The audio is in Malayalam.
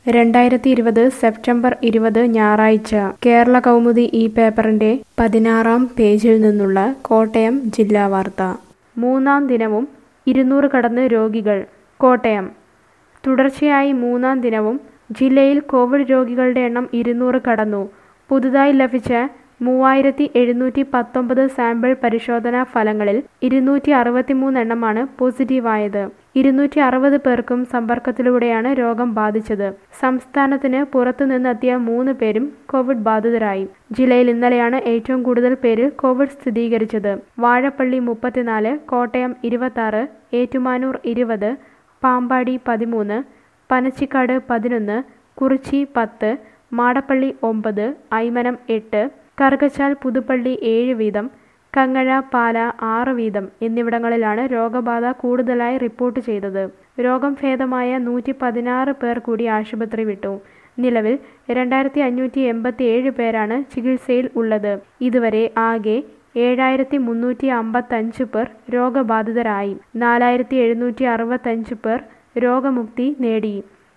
രണ്ടായിരത്തി ഇരുപത് സെപ്റ്റംബർ ഇരുപത് ഞായറാഴ്ച കേരള കൗമുദി ഈ പേപ്പറിന്റെ പതിനാറാം പേജിൽ നിന്നുള്ള കോട്ടയം ജില്ലാ വാർത്ത മൂന്നാം ദിനവും ഇരുന്നൂറ് കടന്ന് രോഗികൾ കോട്ടയം തുടർച്ചയായി മൂന്നാം ദിനവും ജില്ലയിൽ കോവിഡ് രോഗികളുടെ എണ്ണം ഇരുന്നൂറ് കടന്നു പുതുതായി ലഭിച്ച മൂവായിരത്തി എഴുന്നൂറ്റി പത്തൊമ്പത് സാമ്പിൾ പരിശോധനാ ഫലങ്ങളിൽ ഇരുന്നൂറ്റി അറുപത്തിമൂന്ന് എണ്ണമാണ് പോസിറ്റീവായത് ഇരുന്നൂറ്റി അറുപത് പേർക്കും സമ്പർക്കത്തിലൂടെയാണ് രോഗം ബാധിച്ചത് സംസ്ഥാനത്തിന് പുറത്തുനിന്നെത്തിയ മൂന്ന് പേരും കോവിഡ് ബാധിതരായി ജില്ലയിൽ ഇന്നലെയാണ് ഏറ്റവും കൂടുതൽ പേരിൽ കോവിഡ് സ്ഥിരീകരിച്ചത് വാഴപ്പള്ളി മുപ്പത്തിനാല് കോട്ടയം ഇരുപത്തി ഏറ്റുമാനൂർ ഇരുപത് പാമ്പാടി പതിമൂന്ന് പനച്ചിക്കാട് പതിനൊന്ന് കുറിച്ചി പത്ത് മാടപ്പള്ളി ഒമ്പത് ഐമനം എട്ട് കറുകച്ചാൽ പുതുപ്പള്ളി ഏഴ് വീതം കങ്ങഴ പാല ആറ് വീതം എന്നിവിടങ്ങളിലാണ് രോഗബാധ കൂടുതലായി റിപ്പോർട്ട് ചെയ്തത് രോഗം ഭേദമായ നൂറ്റി പതിനാറ് പേർ കൂടി ആശുപത്രി വിട്ടു നിലവിൽ രണ്ടായിരത്തി അഞ്ഞൂറ്റി എൺപത്തി ഏഴ് പേരാണ് ചികിത്സയിൽ ഉള്ളത് ഇതുവരെ ആകെ ഏഴായിരത്തി മുന്നൂറ്റി അമ്പത്തഞ്ച് പേർ രോഗബാധിതരായി നാലായിരത്തി എഴുന്നൂറ്റി അറുപത്തഞ്ച് പേർ രോഗമുക്തി നേടി